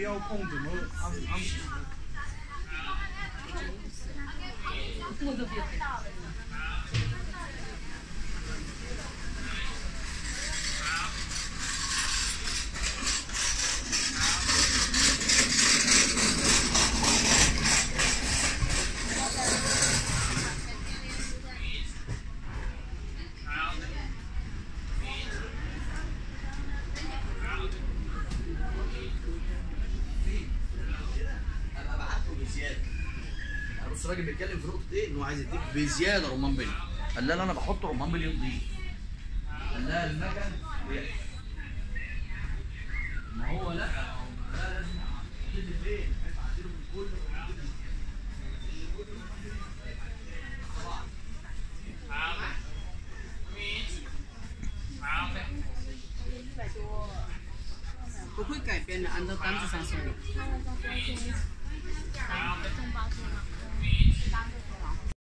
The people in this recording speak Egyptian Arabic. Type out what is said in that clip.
遥控怎么安安？ 我都别回答了。 انا بعته بزياده يعني بص الراجل بيتكلم في نقطه ايه؟ انه عايز يديك بزياده رمان بلي قال لا لا انا بحط رمان بلي نضيف قال لها المكن بيحصل ما هو لا ما هو لا لازم تدي فين؟ هتعدله من كل وتدي 不会改变的，按照单子上写的。